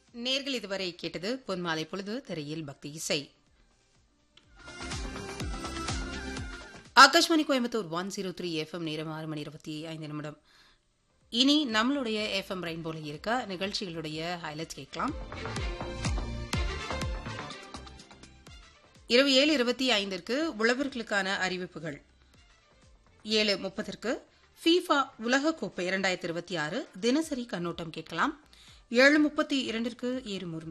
நேர்கள் இதுவரை கேட்டது பொன்மாலை பொழுது திரையில் பக்தி இசை Akashvani Coimbatore one zero three FM நேரம் ஆறு மணி இருபத்தி ஐந்து நிமிடம் இனி நம்மளுடைய எஃப்எம் ரெயின்போல இருக்க நிகழ்ச்சிகளுடைய ஹைலைட்ஸ் கேட்கலாம் இரவு ஏழு இருபத்தி ஐந்திற்கு உழவர்களுக்கான அறிவிப்புகள் ஏழு முப்பதற்கு ஃபீஃபா உலகக்கோப்பை இரண்டாயிரத்தி இருபத்தி ஆறு தினசரி கண்ணோட்டம் கேட்கலாம் ஏழு முப்பத்தி இரண்டிற்கு ஏறுமுறும்